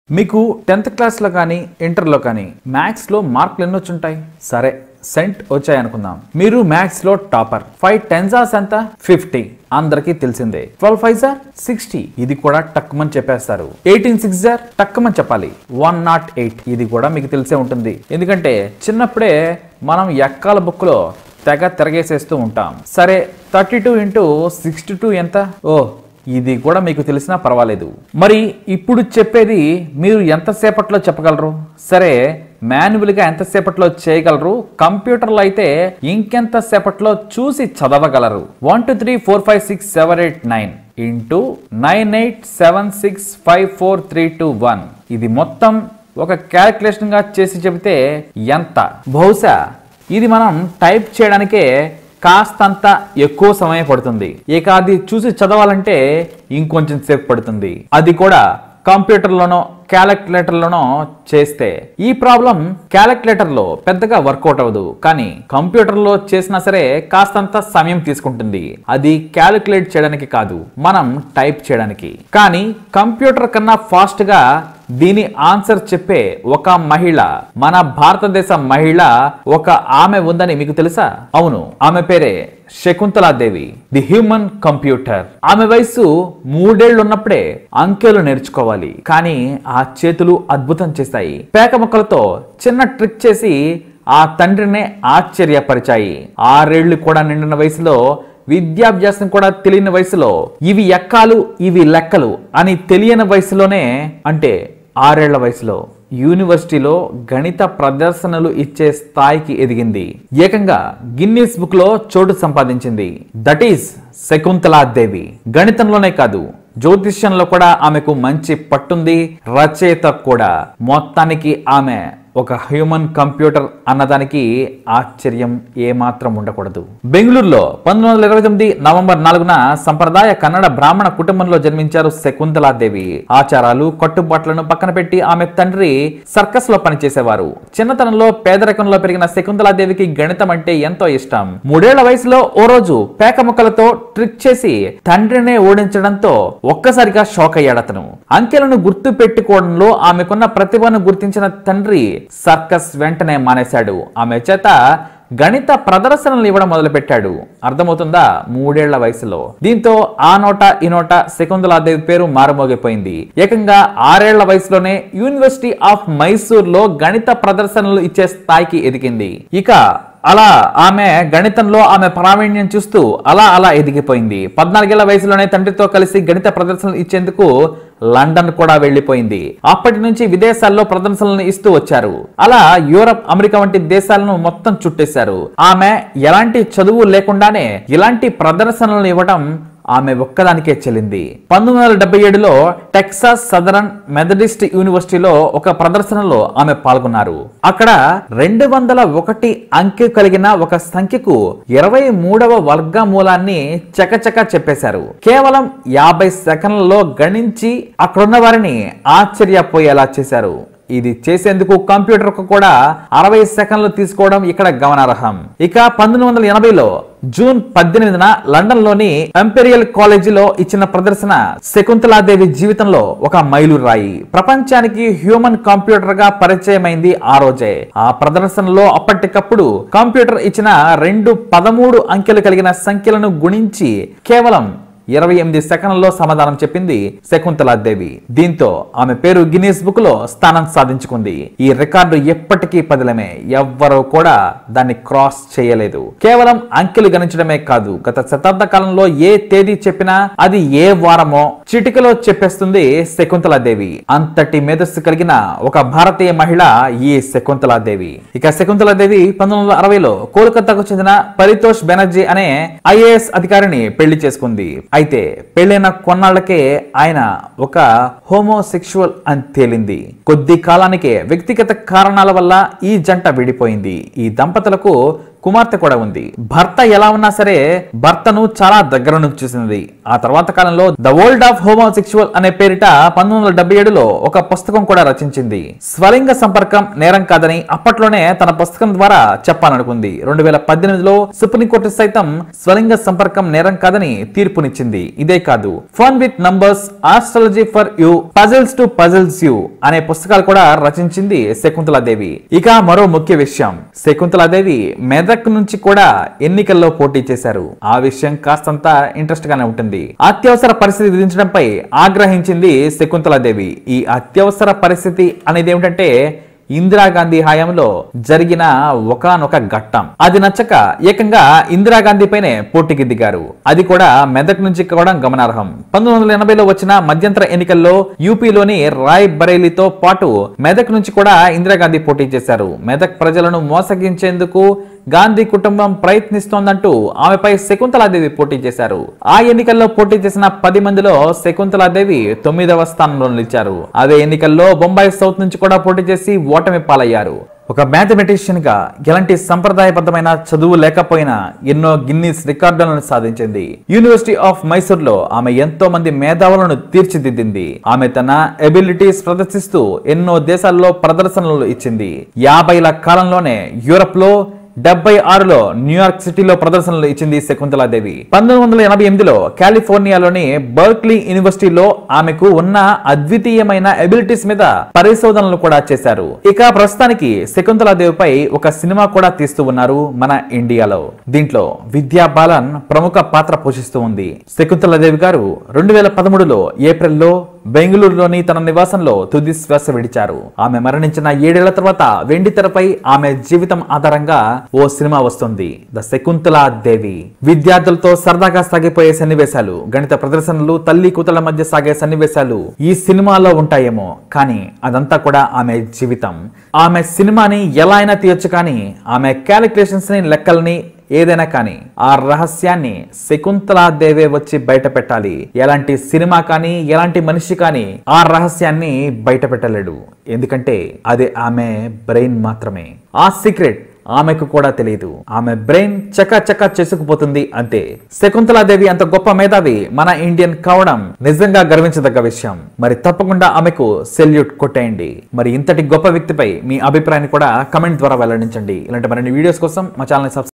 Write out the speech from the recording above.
మీకు టెన్త్ క్లాస్లో కానీ ఇంటర్లో కానీ మ్యాథ్స్లో మార్కులు ఎన్ని వచ్చుంటాయి సరే సెంట్ వచ్చాయి అనుకుందాం మీరు మ్యాథ్స్ లో టాపర్ ఫైవ్ టెన్సాస్ ఎంత ఫిఫ్టీ అందరికీ తెలిసిందే ట్వెల్వ్ ఫైవ్ జార్ సిక్స్టీ ఇది కూడా టక్కుమని చెప్పేస్తారు ఎయిటీన్ సిక్స్ జార్ టక్కుమని చెప్పాలి వన్ నాట్ ఎయిట్ ఇది కూడా మీకు తెలిసే ఉంటుంది ఎందుకంటే చిన్నప్పుడే మనం ఎక్కాల బుక్లో తెగ తిరగేసేస్తూ ఉంటాం సరే thirty two into sixty two ఎంత ఓ ఇది కూడా మీకు తెలిసినా పర్వాలేదు మరి ఇప్పుడు చెప్పేది మీరు ఎంతసేపట్లో చెప్పగలరు సరే మాన్యువల్గా ఎంతసేపట్లో చేయగలరు కంప్యూటర్లో అయితే ఇంకెంతసేపట్లో చూసి చదవగలరు one two three four five six seven eight nine into nine eight seven six five four three two one ఇది మొత్తం ఒక క్యాలిక్యులేషన్గా చేసి చెబితే ఎంత బహుశా ఇది మనం టైప్ చేయడానికే కాస్తంత ఎక్కువ సమయం పడుతుంది ఇక అది చూసి చదవాలంటే ఇంకొంచెం సేపు పడుతుంది అది కూడా కంప్యూటర్లోనో క్యాలిక్యులేటర్లోనో చేస్తే ఈ ప్రాబ్లం క్యాలిక్యులేటర్లో పెద్దగా వర్కౌట్ అవ్వదు కానీ కంప్యూటర్లో చేసినా సరే కాస్తంత సమయం తీసుకుంటుంది అది క్యాలిక్యులేట్ చేయడానికి కాదు మనం టైప్ చేయడానికి కానీ కంప్యూటర్ కన్నా ఫాస్ట్ గా దీని ఆన్సర్ చెప్పే ఒక మహిళ మన భారతదేశ మహిళ ఒక ఆమె ఉందని మీకు తెలుసా అవును ఆమె పేరే శకుంతలాదేవి ది హ్యూమన్ కంప్యూటర్ ఆమె వయసు మూడేళ్లు ఉన్నప్పుడే అంకెలు నేర్చుకోవాలి కానీ ఆ చేతులు అద్భుతం చేశాయి పేక ముక్కలతో చిన్న ట్రిక్ చేసి ఆ తండ్రినే ఆశ్చర్యపరిచాయి ఆరేళ్లు కూడా నిండిన వయసులో విద్యాభ్యాసం కూడా తెలియని వయసులో ఇవి ఎక్కాలు ఇవి లెక్కలు అని తెలియని వయసులోనే అంటే ఆరేళ్ల వయసులో యూనివర్సిటీలో గణిత ప్రదర్శనలు ఇచ్చే స్థాయికి ఎదిగింది ఏకంగా గిన్నీస్ బుక్ లో చోటు సంపాదించింది దట్ ఈస్ శకుంతలాదేవి గణితంలోనే కాదు జ్యోతిష్యంలో కూడా ఆమెకు మంచి పట్టుంది రచయిత కూడా మొత్తానికి ఆమె ఒక హ్యూమన్ కంప్యూటర్ అన్నదానికి ఆశ్చర్యం ఏమాత్రం ఉండకూడదు బెంగళూరులో పంతొమ్మిది వందల ఇరవై తొమ్మిది నవంబర్ నాలుగున సంప్రదాయ కన్నడ బ్రాహ్మణ కుటుంబంలో జన్మించారు శకుంతలాదేవి ఆచారాలు కట్టుబాట్లను పక్కన పెట్టి ఆమె తండ్రి సర్కస్ లో పనిచేసేవారు చిన్నతనంలో పేదరికంలో పెరిగిన శకుంతలాదేవికి గణితం అంటే ఎంతో ఇష్టం మూడేళ్ల వయసులో ఓ రోజు పేక ముక్కలతో ట్రిక్ చేసి తండ్రినే ఓడించడంతో ఒక్కసారిగా షాక్ అయ్యాడు అతను అంకెలను గుర్తు పెట్టుకోవడంలో ఆమెకున్న ప్రతిభను గుర్తించిన తండ్రి సర్కస్ వెంటనే మానేశాడు ఆమె చేత గణిత ప్రదర్శనలు ఇవ్వడం మొదలుపెట్టాడు అర్థమవుతుందా మూడేళ్ల వయసులో దీంతో ఆ నోట ఈ నోట శకుంతలాదేవి పేరు మారుమోగిపోయింది ఏకంగా ఆరేళ్ల వయసులోనే యూనివర్సిటీ ఆఫ్ మైసూర్ లో గణిత ప్రదర్శనలు ఇచ్చే స్థాయికి ఎదిగింది ఇక అలా ఆమె గణితంలో ఆమె ప్రావీణ్యం చూస్తూ అలా అలా ఎదిగిపోయింది పద్నాలుగేళ్ల వయసులోనే తండ్రితో కలిసి గణిత ప్రదర్శనలు ఇచ్చేందుకు లండన్ కూడా వెళ్లిపోయింది అప్పటి నుంచి విదేశాల్లో ప్రదర్శనలను ఇస్తూ వచ్చారు అలా యూరప్ అమెరికా వంటి దేశాలను మొత్తం చుట్టేశారు ఆమె ఎలాంటి చదువు లేకుండానే ఇలాంటి ప్రదర్శనలను ఇవ్వడం ఆమె ఒక్కదానికే చెల్లింది పంతొమ్మిది వందల డెబ్బై ఏడులో టెక్సాస్ సదరన్ మెథడిస్ట్ యూనివర్సిటీలో ఒక ప్రదర్శనలో ఆమె పాల్గొన్నారు అక్కడ రెండు వందల ఒకటి అంకె కలిగిన ఒక సంఖ్యకు ఇరవై మూడవ వర్గమూలాన్ని చకచక చెప్పేశారు కేవలం యాభై సెకండ్లలో గణించి అక్కడున్న వారిని ఆశ్చర్యపోయేలా చేశారు ఇది చేసేందుకు కంప్యూటర్ కు కూడా అరవై సెకండ్లు తీసుకోవడం ఇక్కడ గమనార్హం ఇక పంతొమ్మిది వందల ఎనభైలో జూన్ పద్దెనిమిదిన లండన్ లోని ఎంపెరియల్ కాలేజీలో ఇచ్చిన ప్రదర్శన శకుంతలాదేవి జీవితంలో ఒక మైలురాయి ప్రపంచానికి హ్యూమన్ కంప్యూటర్ గా పరిచయమైంది ఆ రోజే ఆ ప్రదర్శనలో అప్పటికప్పుడు కంప్యూటర్ ఇచ్చిన రెండు పదమూడు అంకెలు కలిగిన సంఖ్యలను గుణించి కేవలం ఇరవై ఎనిమిది సెకండ్లలో సమాధానం చెప్పింది శకుంతలాదేవి దీంతో ఆమె పేరు గిన్నీస్ బుక్ లో స్థానం సాధించుకుంది ఈ రికార్డు ఎప్పటికీ పదిలమే ఎవ్వరూ కూడా దాన్ని క్రాస్ చేయలేదు కేవలం అంకెలు గణించడమే కాదు గత శతాబ్ద కాలంలో ఏ తేదీ చెప్పినా అది ఏ వారమో చిటికలో చెప్పేస్తుంది శకుంతలాదేవి అంతటి మేధస్సు కలిగిన ఒక భారతీయ మహిళ ఈ శకుంతలాదేవి ఇక శకుంతలాదేవి పంతొమ్మిది వందల అరవైలో కోల్కతాకు చెందిన పరితోష్ బెనర్జీ అనే ఐఏఎస్ అధికారిని పెళ్లి చేసుకుంది అయితే పెళ్లైన కొన్నాళ్లకే ఆయన ఒక హోమోసెక్షువల్ అని తేలింది కొద్ది కాలానికే వ్యక్తిగత కారణాల వల్ల ఈ జంట విడిపోయింది ఈ దంపతులకు కుమార్తె కూడా ఉంది భర్త ఎలా ఉన్నా సరే భర్తను చాలా దగ్గర నుంచి చూసింది ఆ తర్వాత కాలంలో ద వరల్డ్ ఆఫ్ హోమోసెక్షువల్ అనే పేరిట పంతొమ్మిది వందల డెబ్బై ఏడులో ఒక పుస్తకం కూడా రచించింది స్వలింగ సంపర్కం నేరం కాదని అప్పట్లోనే తన పుస్తకం ద్వారా చెప్పాలనుకుంది రెండు వేల పద్దెనిమిదిలో సుప్రీంకోర్టు సైతం స్వలింగ సంపర్కం నేరం కాదని తీర్పునిచ్చింది ఇదే కాదు fun with numbers astrology for you puzzles to puzzles you అనే పుస్తకాలు కూడా రచించింది శకుంతలాదేవి ఇక మరో ముఖ్య విషయం శకుంతలాదేవి మెదక్ నుంచి కూడా ఎన్నికల్లో పోటీ చేశారు ఆ విషయం కాస్తంత ఇంట్రెస్ట్ గానే ఉంటుంది అత్యవసర పరిస్థితి విధించడంపై ఆగ్రహించింది శకుంతలాదేవి ఈ అత్యవసర పరిస్థితి అనేది ఏమిటంటే ఇందిరాగాంధీ హయాంలో జరిగిన ఒకనొక ఘట్టం అది నచ్చక ఏకంగా ఇందిరాగాంధీ పైనే పోటీకి దిగారు అది కూడా మెదక్ నుంచి కావడం గమనార్హం పంతొమ్మిది వందల ఎనభైలో వచ్చిన మధ్యంతర ఎన్నికల్లో యూపీలోని రాయ్ బరేలీతో పాటు మెదక్ నుంచి కూడా ఇందిరాగాంధీ పోటీ చేశారు మెదక్ ప్రజలను మోసగించేందుకు గాంధీ కుటుంబం ప్రయత్నిస్తోందంటూ ఆమెపై శకుంతలాదేవి పోటీ చేశారు ఆ ఎన్నికల్లో పోటీ చేసిన పది మందిలో శకుంతలాదేవి తొమ్మిదవ స్థానంలో నిలిచారు అదే ఎన్నికల్లో బొంబాయి సౌత్ నుంచి కూడా పోటీ చేసి ఓటమి పాలయ్యారు ఒక మ్యాథమెటిషియన్ గా ఎలాంటి సంప్రదాయబద్ధమైన చదువు లేకపోయినా ఎన్నో గిన్నీస్ రికార్డులను సాధించింది యూనివర్సిటీ ఆఫ్ మైసూర్ లో ఆమె ఎంతో మంది మేధావులను తీర్చిదిద్దింది ఆమె తన ఎబిలిటీస్ ప్రదర్శిస్తూ ఎన్నో దేశాల్లో ప్రదర్శనలు ఇచ్చింది యాభైల కాలంలోనే యూరప్ లో డెబ్బై ఆరులో న్యూయార్క్ సిటీలో ప్రదర్శనలు ఇచ్చింది శకుంతలాదేవి పంతొమ్మిది వందల ఎనభై ఎనిమిదిలో కాలిఫోర్నియాలోని బర్క్లీ యూనివర్సిటీలో ఆమెకు ఉన్న అద్వితీయమైన ఎబిలిటీస్ మీద పరిశోధనలు కూడా చేశారు ఇక ప్రస్తుతానికి శకుంతలాదేవిపై ఒక సినిమా కూడా తీస్తూ ఉన్నారు మన ఇండియాలో దీంట్లో విద్యా బాలన్ ప్రముఖ పాత్ర పోషిస్తూ ఉంది శకుంతలాదేవి గారు రెండు వేల పదమూడులో ఏప్రిల్లో బెంగళూరులోని తన నివాసంలో తుది శ్వాస విడిచారు ఆమె మరణించిన ఏడేళ్ల తర్వాత వెండి తెరపై ఆమె జీవితం ఆధారంగా ఓ సినిమా వస్తుంది ద శకుంతలా దేవి విద్యార్థులతో సరదాగా సాగిపోయే సన్నివేశాలు గణిత ప్రదర్శనలు తల్లి కూతుల మధ్య సాగే సన్నివేశాలు ఈ సినిమాలో ఉంటాయేమో కానీ అదంతా కూడా ఆమె జీవితం ఆమె సినిమాని ఎలా అయినా తీయొచ్చు కానీ ఆమె క్యాలిక్యులేషన్స్ ని లెక్కల్ని ఏదైనా కానీ ఆ రహస్యాన్ని శకుంతలాదేవే వచ్చి బయట పెట్టాలి ఎలాంటి సినిమా కానీ ఎలాంటి మనిషి కానీ ఆ రహస్యాన్ని బయట పెట్టలేడు ఎందుకంటే అది ఆమె బ్రెయిన్ మాత్రమే ఆ సీక్రెట్ ఆమెకు కూడా తెలియదు ఆమె బ్రెయిన్ చక చక చేసుకుపోతుంది అంతే శకుంతలాదేవి అంత గొప్ప మేధావి మన ఇండియన్ కావడం నిజంగా గర్వించదగ్గ విషయం మరి తప్పకుండా ఆమెకు సెల్యూట్ కొట్టేయండి మరి ఇంతటి గొప్ప వ్యక్తిపై మీ అభిప్రాయాన్ని కూడా కమెంట్ ద్వారా వెల్లడించండి ఇలాంటి మరిన్ని వీడియోస్ కోసం మా ఛానల్ సబ్స్క్రైబ్